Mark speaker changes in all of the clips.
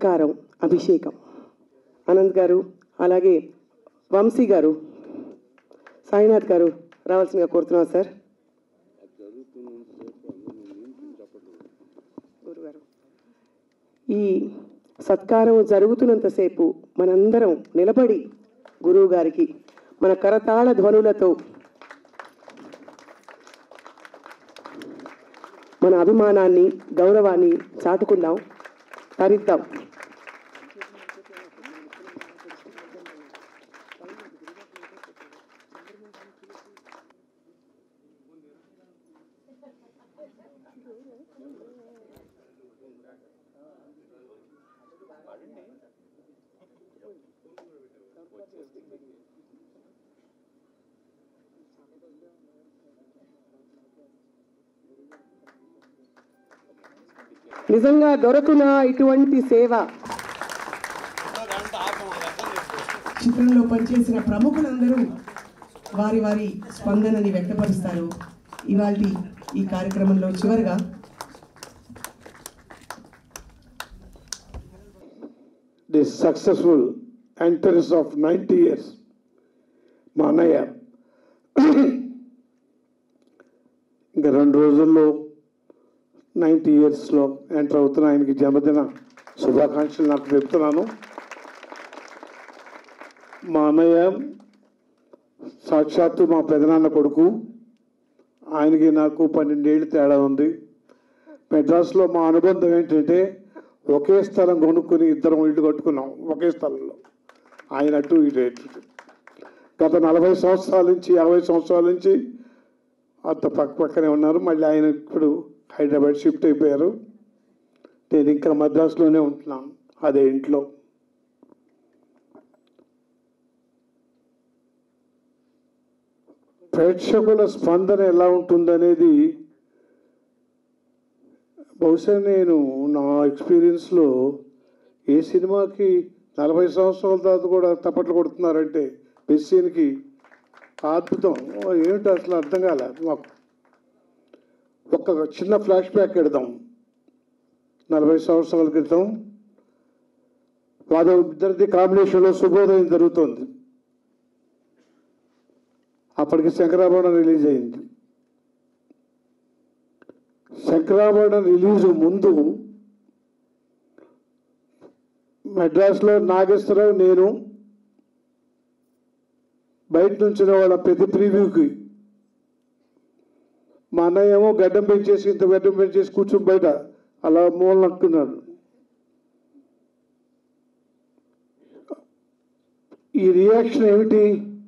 Speaker 1: సత్కారం అభిషేకం అనంత్ గారు అలాగే వంశీ గారు సాయినాథ్ గారు రావాల్సిందిగా కోరుతున్నాం సార్ గురుగారు ఈ సత్కారం జరుగుతున్నంతసేపు మనందరం నిలబడి గురువు గారికి మన కరతాళ ధ్వనులతో మన అభిమానాన్ని గౌరవాన్ని చాటుకుందాం తరిద్దాం నిజంగా దొరకునా ఇటువంటి సేవ చిత్రంలో పనిచేసిన ప్రముఖులందరూ వారి వారి స్పందనని వ్యక్తపరుస్తారు ఇవాళ ఈ కార్యక్రమంలో చివరిగా
Speaker 2: the successful entrance of 90 years. మా అన్నయ్య ఇంకా రెండు రోజుల్లో నైంటీ ఇయర్స్లో ఎంటర్ అవుతున్న ఆయనకి జన్మదిన శుభాకాంక్షలు నాకు చెప్తున్నాను మా అన్నయ్య సాక్షాత్తు మా పెదనాన్న కొడుకు ఆయనకి నాకు పన్నెండేళ్ళు తేడా ఉంది మెడ్రాస్లో మా అనుబంధం ఏంటంటే ఒకే స్థలం కొనుక్కుని ఇద్దరం ఇల్లు కట్టుకున్నాం ఒకే స్థలంలో ఆయన అటు ఇటు ఇటు గత నలభై సంవత్సరాల నుంచి యాభై సంవత్సరాల నుంచి అంత పక్క పక్కనే ఉన్నారు మళ్ళీ ఆయన ఇప్పుడు హైదరాబాద్ షిఫ్ట్ అయిపోయారు నేను ఇంకా మద్రాసులోనే ఉంటున్నాను అదే ఇంట్లో ప్రేక్షకుల స్పందన ఎలా ఉంటుందనేది బహుశా నేను నా ఎక్స్పీరియన్స్లో ఏ సినిమాకి నలభై సంవత్సరాల తర్వాత కూడా తప్పట్లు కొడుతున్నారంటే బెస్సీన్కి అద్భుతం ఓ, ఏమిటి అసలు అర్థం కాలే మాకు ఒక చిన్న ఫ్లాష్ బ్యాక్ పెడదాం నలభై సంవత్సరాల క్రితం వాడు ఇద్దరిది కాంబినేషన్లో శుభోదయం జరుగుతోంది అప్పటికి శంకరాభరణం రిలీజ్ అయింది శంకరాభరణం రిలీజ్ ముందు మెడ్రాస్లో నాగేశ్వరరావు నేను బయట నుంచి వాళ్ళ ప్రతి ప్రివ్యూకి మా అన్నయ్య ఏమో గడ్డం పెంచేసి ఇంత గడ్డం పెంచేసి కూర్చుని బయట అలా మూల నక్కున్నాడు ఈ రియాక్షన్ ఏమిటి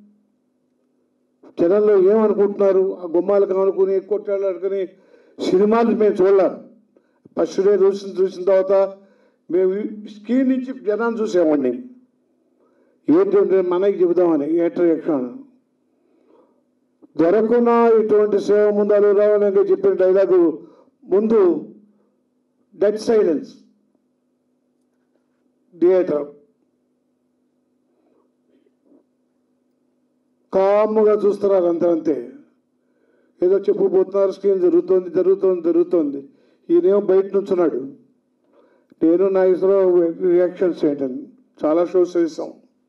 Speaker 2: జనంలో ఏమనుకుంటున్నారు ఆ గుమ్మాలకు అనుకుని కొట్టాలు అనుకుని సినిమాలు మేము చూడలేం ఫస్ట్ డే చూసిన చూసిన తర్వాత మేము స్క్రీన్ నుంచి జనాన్ని చూసామండి ఏంటంటే మనకి చెబుదామని ఏంటర్ యక్షణ దొరకున్నా ఇటువంటి సేవ ముందాలు రావాలని చెప్పిన డైలాగు ముందు డెడ్ సైలెన్స్ థియేటర్ కాముగా చూస్తున్నారు అంతే అంతే ఏదో చెప్పుకుపోతున్నారు స్క్రీన్ జరుగుతోంది జరుగుతోంది జరుగుతోంది ఈయనేమో బయట నుంచున్నాడు నేను నా ఇసులో రియాక్షన్స్ ఏంటని చాలా షోస్ చేసాం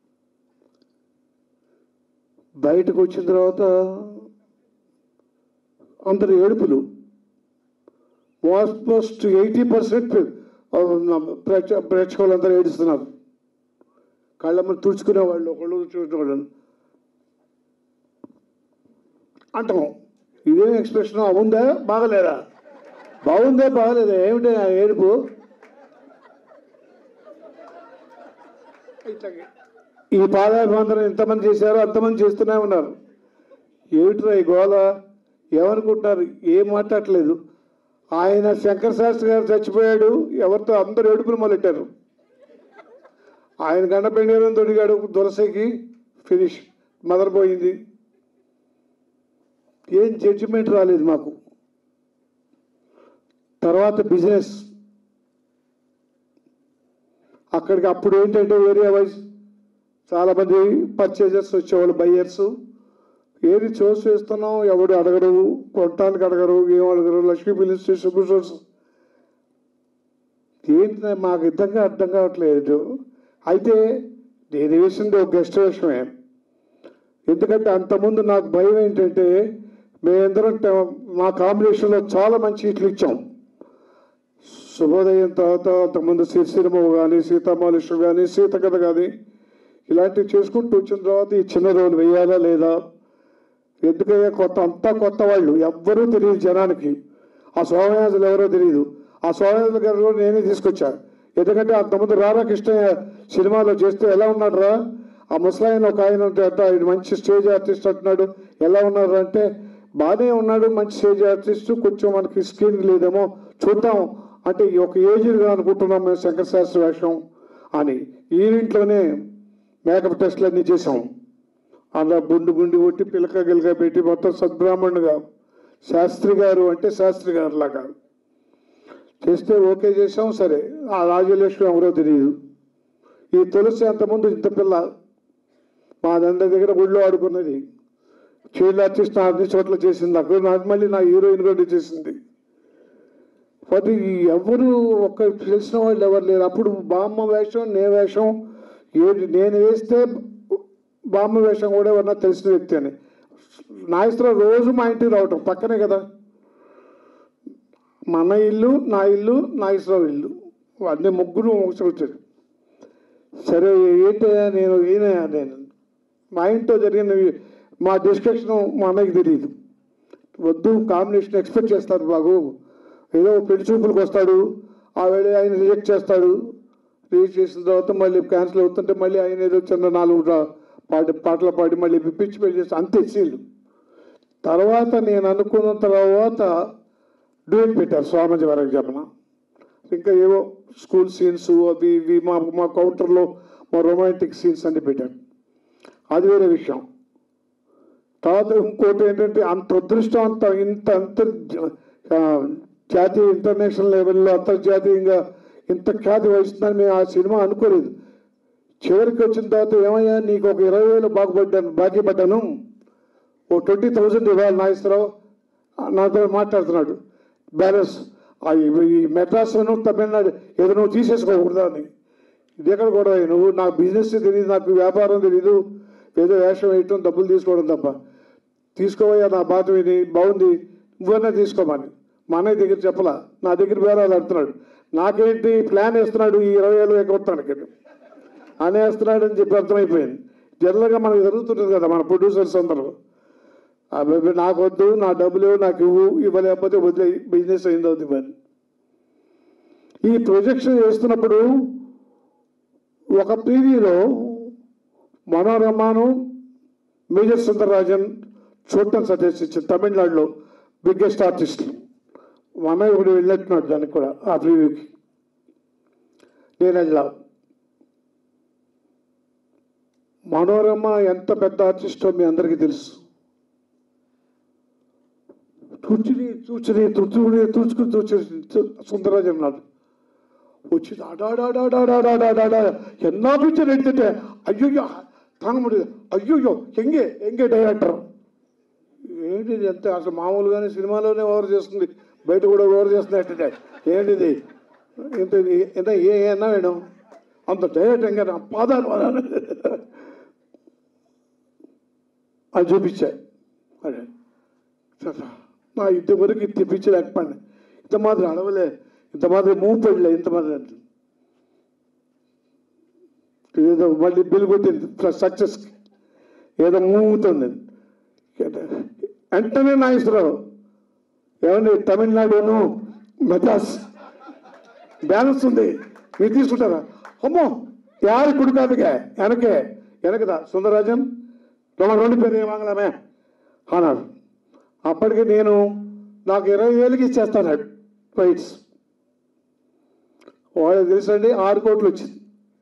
Speaker 2: బయటకు వచ్చిన తర్వాత అందరు ఏడుపులు ఆల్మోస్ట్ ఎయిటీ పర్సెంట్ ప్రేక్షకులందరూ ఏడుస్తున్నారు కళ్ళమ్మ తుడుచుకునే వాళ్ళు ఒకళ్ళు చూసిన అంటాం ఇదేం ఎక్స్ప్రెషన్ అవుందా బాగలేదా బాగుందా బాగలేదా ఏమిటి ఆ ఏడుపు ఇట్లాగే. ఈ పాదాభివందనం ఎంతమంది చేశారో అంతమంది చేస్తూనే ఉన్నారు ఏమిట్రా ఈ గోళ ఏమనుకుంటున్నారు ఏం మాట్లాడలేదు ఆయన శంకర శాస్త్రి గారు చచ్చిపోయాడు ఎవరితో అందరు ఏడుపులు మొదలెట్టారు ఆయన గండపెండేరం తొడిగాడు దులసకి ఫినిష్ మదర్ పోయింది ఏం జడ్జిమెంట్ రాలేదు మాకు తర్వాత బిజినెస్ అక్కడికి అప్పుడు ఏంటంటే ఏరియా వైజ్ చాలామంది పర్చేజర్స్ వచ్చేవాళ్ళు బయ్యర్స్ ఏది చూస్ చేస్తున్నాం ఎవడు అడగరు కొనటానికి అడగరు ఏం అడగరు లక్ష్మీ ఫిలిమ్స్ డిస్ట్రిబ్యూటర్స్ ఏంటి మాకు ఇద్దంగా అర్థం కావట్లేదు అయితే నేను వేసింది ఒక గెస్ట్ వేషమే ఎందుకంటే అంతకుముందు నాకు భయం ఏంటంటే మేమందరం ట- మా కాంబినేషన్లో చాలా మంచి హిట్లు ఇచ్చాం శుభోదయం తర్వాత అంతకుముందు సిరిసిరిమో కానీ సీతామాలుషు కానీ సీత కథ కానీ ఇలాంటివి చేసుకుంటూ వచ్చిన తర్వాత ఈ చిన్న రోల్ వేయాలా లేదా ఎందుకయ్యా కొత్త అంతా కొత్త వాళ్ళు ఎవ్వరూ తెలియదు జనానికి ఆ సోమయాజులు ఎవరో తెలియదు ఆ సోమయాజుల గారు కూడా నేనే తీసుకొచ్చాను ఎందుకంటే అంతకుముందు రారా కృష్ణయ్య సినిమాలో చేస్తే ఎలా ఉన్నాడు రా ఆ ముసలాయన ఒక ఆయన ఉంటే అట్ట ఆయన మంచి స్టేజ్ ఆర్టిస్ట్ అంటున్నాడు ఎలా ఉన్నారు అంటే బాగానే ఉన్నాడు మంచి స్టేజ్ ఆర్టిస్ట్ కొంచెం మనకి స్క్రీన్ లేదేమో చూద్దాం అంటే ఈ ఒక ఏజ్గా అనుకుంటున్నాం మేము శంకర శాస్త్రి వేషం అని ఈవెంట్లోనే మేకప్ టెస్ట్లు అన్నీ చేసాం అలా గుండు గుండి కొట్టి పిలక గిలక పెట్టి మొత్తం సద్బ్రాహ్మణుగా శాస్త్రి గారు అంటే శాస్త్రి గారు లాగా చేస్తే ఓకే చేసాం సరే ఆ రాజలక్ష్మి ఎవరో తెలియదు ఈ తులసి అంతకుముందు ఇంత పిల్ల మా దండ దగ్గర గుళ్ళో ఆడుకున్నది చైల్డ్ ఆర్టిస్ట్ అన్ని చోట్ల చేసింది నాకు నాకు మళ్ళీ నా హీరోయిన్ కూడా చేసింది అది ఎవరు ఒక్క తెలిసిన వాళ్ళు ఎవరు లేరు అప్పుడు బామ్మ వేషం నే వేషం ఏది నేను వేస్తే బామ్మ వేషం కూడా ఎవరన్నా తెలిసిన వ్యక్తి అని నాగేశ్వరరావు రోజు మా ఇంటికి రావటం పక్కనే కదా మన ఇల్లు నా ఇల్లు నాగేశ్వరరావు ఇల్లు అన్ని ముగ్గురు వచ్చారు సరే ఏంటయ్యా నేను ఈయనయా నేను మా ఇంట్లో జరిగిన మా డిస్కషన్ మా అన్నకి తెలియదు వద్దు కాంబినేషన్ ఎక్స్పెక్ట్ చేస్తారు బాగు ఏదో పెళ్లి చూపులకు వస్తాడు ఆ వేళ ఆయన రిజెక్ట్ చేస్తాడు రిజెక్ట్ చేసిన తర్వాత మళ్ళీ క్యాన్సిల్ అవుతుంటే మళ్ళీ ఆయన ఏదో చిన్న నాలుగు రా- పాట పాటలు పాడి మళ్ళీ పిచ్చి పెళ్లి చేస్తే అంతే సీలు తర్వాత నేను అనుకున్న తర్వాత డూయట్ పెట్టారు స్వామిజీ వరకు జపన ఇంకా ఏవో స్కూల్ సీన్స్ అవి ఇవి మా మా కౌంటర్లో మా రొమాంటిక్ సీన్స్ అన్ని పెట్టారు అది వేరే విషయం తర్వాత ఇంకోటి ఏంటంటే అంత అదృష్టవంతం ఇంత అంతర్ ఆ, జాతీయ ఇంటర్నేషనల్ లెవెల్లో అంతర్జాతీయంగా ఇంత ఖ్యాతి వహిస్తుందని మేము ఆ సినిమా అనుకోలేదు చివరికి వచ్చిన తర్వాత ఏమయ్యా నీకు ఒక ఇరవై వేలు బాగుపడ్డాను బాకీ పడ్డాను ఓ ట్వంటీ థౌజండ్ ఇవ్వాలి నాగేశ్వరరావు ఆ, నాతో మాట్లాడుతున్నాడు బ్యాలెన్స్ ఆ ఈ- ఈ మెడ్రాస్ను తమిళనాడు ఏదో నువ్వు తీసేసుకోకూడదా అని ఇది ఎక్కడ గొడవ నువ్వు నాకు బిజినెస్ తెలియదు నాకు వ్యాపారం తెలియదు ఏదో వేషం వేయటం డబ్బులు తీసుకోవడం తప్ప తీసుకోవయ్యా నా బాధ విని బాగుంది నువ్వన్నా తీసుకోమని మా అన్నయ్య దగ్గర చెప్పలా నా దగ్గర బేరాలు ఆడుతున్నాడు నాకేంటి ప్లాన్ వేస్తున్నాడు ఈ ఇరవై వేలు ఎగ్గొట్టడానికి అనేస్తున్నాడు అని చెప్పి అర్థమైపోయింది జనరల్గా మనకు జరుగుతుంటుంది కదా మన ప్రొడ్యూసర్స్ అందరూ అబ్బాయి నాకు వద్దు నా డబ్బులు నాకు ఇవ్వు ఇవ్వలేకపోతే వదిలే బిజినెస్ అయింది అవుతుంది మరి ఈ ప్రొజెక్షన్ చేస్తున్నప్పుడు ఒక ప్రీవ్యూలో మనోరమాను మేజర్ సుందరరాజన్ చూడటం సజెస్ట్ ఇచ్చింది తమిళనాడులో బిగ్గెస్ట్ ఆర్టిస్ట్ మా అన్నయ్య కూడా వెళ్ళినట్టున్నాడు దానికి కూడా ఆ ప్రీవ్యూకి నేను వెళ్ళా మనోరమ ఎంత పెద్ద ఆర్టిస్టో మీ అందరికీ తెలుసు తుడిచిని చూచుని తుడుచుకుని తుడుచుకుని తుడిచి సుందరరాజు అన్నాడు వచ్చి அடாடாடாடாடாடாடாடா என்ன பிக்சர் எடுத்துட்டு ஐயோ தாங்க முடியாது అయ్యో ఎంగే ఎంగే డైరెక్టర్ ఏంటి ఇది అంతే అసలు మామూలుగానే సినిమాలోనే ఓవర్ చేస్తుంది బయట కూడా ఓవర్ చేస్తున్నట్టే ఏంటిది ఇంత ఇది- ఎంత ఏ అన్నా వేయడం అంత డైరెక్ట్ ఎంగా నా పాదాలు పాదాలు అది చూపించాయి అదే సరే. నా ఇంతవరకు ఇది తెప్పించలేకపోయాను ఇంత మాత్రం అడవలే ఇంత మాత్రం మూవ్ పడలే ఇంత మాత్రం అంటే. ఏదో మళ్ళీ బిల్ కొట్టింది సక్సెస్ ఏదో మూవ్ అవుతుంది వెంటనే నాగేశ్వరరావు ఏమండి తమిళనాడును మద్రాస్ బ్యాలెన్స్ ఉంది మీరు తీసుకుంటారా అమ్మో యారు కుడికాదుగా వెనకే వెనకదా సుందరరాజన్ రెండు రెండు పేరు ఏమాగలమే అన్నాడు అప్పటికి నేను నాకు ఇరవై వేలకి ఇచ్చేస్తాను రైట్స్ వాళ్ళకి తెలుసండి ఆరు కోట్లు వచ్చింది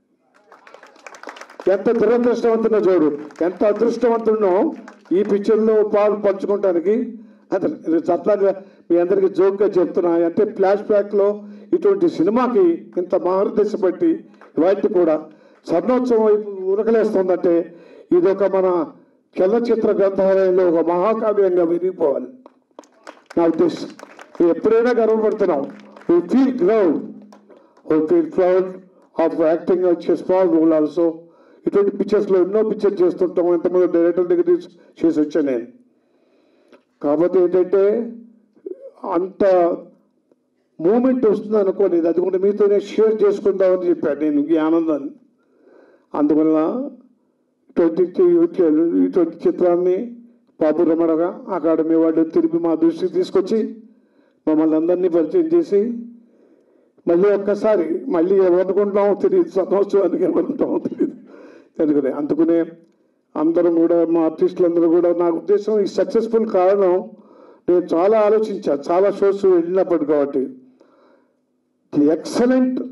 Speaker 2: ఎంత దురదృష్టవంతుడో చూడు ఎంత అదృష్టవంతుడో ఈ పిక్చర్లో పాలు పంచుకోవటానికి అతను ఇది సరదాగా మీ అందరికీ జోక్గా చెప్తున్నా అంటే ఫ్లాష్ బ్యాక్లో ఇటువంటి సినిమాకి ఇంత మహర్దశ బట్టి వాటి కూడా స్వర్ణోత్సవం వైపు ఉరకలేస్తుందంటే ఇది ఒక మన చలనచిత్ర గ్రంథాలయంలో ఒక మహాకావ్యంగా విరిగిపోవాలి నా ఉద్దేశం మేము ఎప్పుడైనా గర్వపడుతున్నాం we feel proud who feel proud of acting a small role also. ఇటువంటి పిక్చర్స్లో ఎన్నో పిక్చర్ చేస్తుంటాం ఎంతమంది డైరెక్టర్ దగ్గర తీసి చేసి వచ్చాను నేను కాకపోతే ఏంటంటే అంత మూమెంట్ వస్తుంది అనుకోలేదు అది కూడా మీతోనే షేర్ చేసుకుందామని చెప్పాను నేను ఈ ఆనందాన్ని అందువల్ల ఇటువంటి చి- ఇటువంటి చిత్రాన్ని బాబు రమణగా అకాడమీ వాళ్ళు తిరిగి మా దృష్టికి తీసుకొచ్చి మమ్మల్ని అందరినీ పరిచయం చేసి మళ్ళీ ఒక్కసారి మళ్ళీ ఏమనుకుంటామో తెలియదు సంవత్సరానికి ఏమనుకుంటామో తెలియదు అందుకనే అందుకనే అందరం కూడా మా ఆర్టిస్టులందరూ కూడా నా ఉద్దేశం ఈ సక్సెస్ఫుల్ కారణం నేను చాలా ఆలోచించా చాలా షోస్ వెళ్ళినప్పుడు కాబట్టి ది ఎక్సలెంట్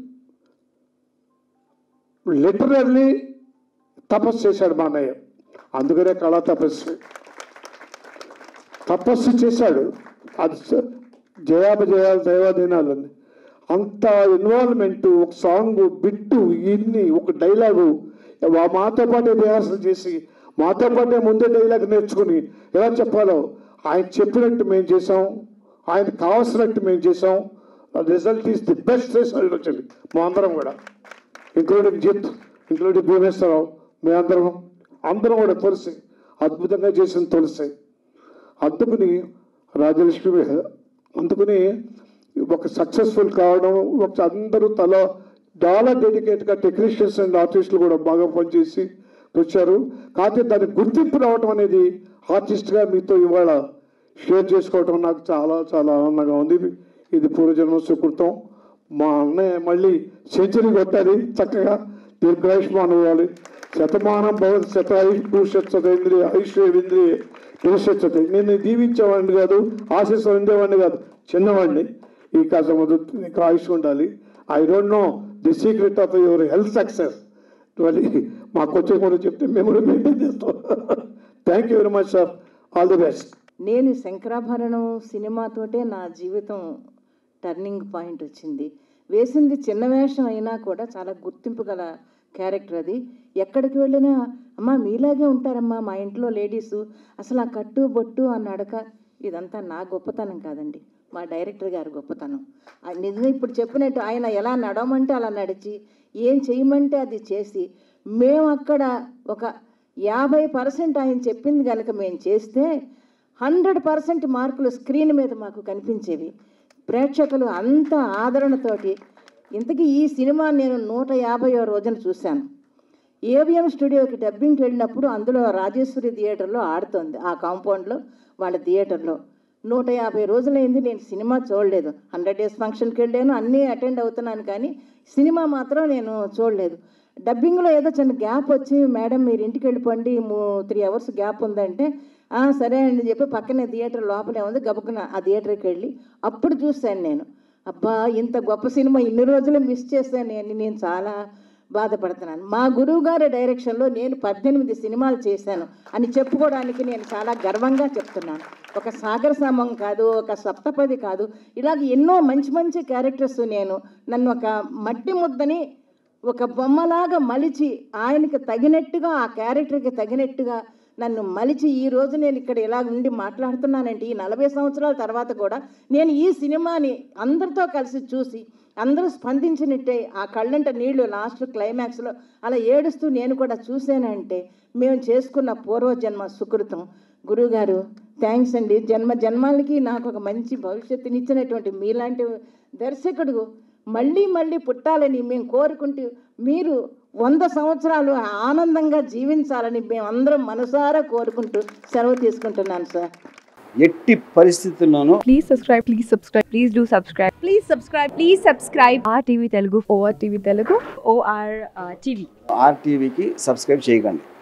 Speaker 2: లిటరల్లీ తపస్సు చేశాడు మా అన్నయ్య అందుకనే కళా తపస్సు తపస్సు చేశాడు అది స- జయాపజయాలు దైవాధీనాలని అంత ఇన్వాల్వ్మెంట్ ఒక సాంగ్ బిట్టు ఇన్ని ఒక డైలాగు వా- మాతో పాటే రిహార్సల్ చేసి మాతో పాటే ముందే డైలాగ్ నేర్చుకుని ఎలా చెప్పాలో ఆయన చెప్పినట్టు మేము చేసాం ఆయన కావాల్సినట్టు మేము చేసాం result is the best result వచ్చింది మా అందరం కూడా ఇంక్లూడింగ్ జిత్ ఇంక్లూడింగ్ భువనేశ్వరరావు మేమందరం అందరం కూడా తులసి అద్భుతంగా చేసిన తులసి అందుకుని రాజలక్ష్మి అందుకుని ఒక సక్సెస్ఫుల్ కావడం ఒక అందరూ తల చాలా డెడికేట్గా టెక్నీషియన్స్ అండ్ ఆర్టిస్టులు కూడా బాగా పనిచేసి వచ్చారు కాకపోతే దానికి గుర్తింపు రావడం అనేది ఆర్టిస్ట్గా మీతో ఇవాళ షేర్ చేసుకోవడం నాకు చాలా చాలా ఆనందంగా ఉంది ఇది పూర్వజన్మ సుకృతం మా అన్నయ్య మళ్ళీ సెంచరీ కొట్టాలి చక్కగా దీర్ఘాయుష్మాన్ అవ్వాలి శతమానం భవత్ శతాయుష్ భూషత్సతేంద్రియ ఐశ్వర్యేంద్రియ పురుషత్సతే నేను దీవించేవాడిని కాదు ఆశీస్సు ఉండేవాడిని కాదు చిన్నవాడిని ఈ కాస్త మొదలు నీకు ఆయుష్ ఉండాలి I don't know the secret of your health success మళ్ళీ మాకు వచ్చే కూడా చెప్తే మేము కూడా మెయింటైన్ చేస్తాం thank you very much sir all the best
Speaker 3: నేను శంకరాభరణం సినిమాతోటే నా జీవితం టర్నింగ్ పాయింట్ వచ్చింది వేసింది చిన్న వేషం అయినా కూడా చాలా గుర్తింపు గల క్యారెక్టర్ అది ఎక్కడికి వెళ్ళినా అమ్మా మీలాగే ఉంటారమ్మా మా ఇంట్లో లేడీసు అసలు ఆ కట్టు బొట్టు ఆ నడక ఇదంతా నా గొప్పతనం కాదండి మా డైరెక్టర్ గారి గొప్పతనం ఆ నిజంగా ఇప్పుడు చెప్పినట్టు ఆయన ఎలా నడవమంటే అలా నడిచి ఏం చేయమంటే అది చేసి మేము అక్కడ ఒక యాభై పర్సెంట్ ఆయన చెప్పింది కనుక మేము చేస్తే హండ్రెడ్ పర్సెంట్ మార్కులు స్క్రీన్ మీద మాకు కనిపించేవి ప్రేక్షకులు అంత ఆదరణతోటి ఇంతకీ ఈ సినిమా నేను నూట యాభైవ రోజున చూశాను ఏవిఎం స్టూడియోకి డబ్బింగ్కి వెళ్ళినప్పుడు అందులో రాజేశ్వరి థియేటర్లో ఆడుతోంది ఆ కాంపౌండ్లో వాళ్ళ థియేటర్లో నూట యాభై రోజులైంది నేను సినిమా చూడలేదు హండ్రెడ్ డేస్ ఫంక్షన్కి వెళ్ళాను అన్నీ అటెండ్ అవుతున్నాను కానీ సినిమా మాత్రం నేను చూడలేదు డబ్బింగ్లో ఏదో చిన్న గ్యాప్ వచ్చి మేడం మీరు ఇంటికి వెళ్ళిపోండి త్రీ అవర్స్ గ్యాప్ ఉందంటే "ఆ, సరే అండి చెప్పి పక్కనే థియేటర్ లోపలే ఉంది గబుక్కున ఆ థియేటర్కి వెళ్ళి అప్పుడు చూశాను నేను అబ్బా ఇంత గొప్ప సినిమా ఇన్ని రోజులు మిస్ చేశాను అని నేను చాలా బాధపడుతున్నాను మా గురువు గారి డైరెక్షన్లో నేను పద్దెనిమిది సినిమాలు చేశాను అని చెప్పుకోవడానికి నేను చాలా గర్వంగా చెప్తున్నాను ఒక సాగర సమం కాదు ఒక సప్తపది కాదు ఇలాగ ఎన్నో మంచి మంచి క్యారెక్టర్స్ నేను నన్ను ఒక మట్టి ముద్దని ఒక బొమ్మలాగా మలిచి ఆయనకి తగినట్టుగా ఆ క్యారెక్టర్కి తగినట్టుగా నన్ను మలిచి ఈ రోజు నేను ఇక్కడ ఇలా ఉండి మాట్లాడుతున్నానంటే ఈ నలభై సంవత్సరాల తర్వాత కూడా నేను ఈ సినిమాని అందరితో కలిసి చూసి అందరూ స్పందించినట్టే ఆ కళ్ళంట నీళ్లు లాస్ట్ క్లైమాక్స్లో అలా ఏడుస్తూ నేను కూడా చూశానంటే మేము చేసుకున్న పూర్వజన్మ సుకృతం గురువుగారు థ్యాంక్స్ అండి జన్మ జన్మాలకి నాకు ఒక మంచి భవిష్యత్తునిచ్చినటువంటి మీలాంటి దర్శకుడు మళ్ళీ మళ్ళీ పుట్టాలని మేము కోరుకుంటూ మీరు వంద సంవత్సరాలు ఆనందంగా జీవించాలని మేమందరం మనసారా కోరుకుంటూ సెలవు తీసుకుంటున్నాను సార్
Speaker 4: ఎట్టి పరిస్థితుల్లోనూ
Speaker 5: Please subscribe. Please subscribe. Please do subscribe. Please subscribe. Please subscribe. RTV Telugu. OR TV Telugu. OR uh, TV.
Speaker 4: ఆర్టీవీకి సబ్స్క్రైబ్ చేయకండి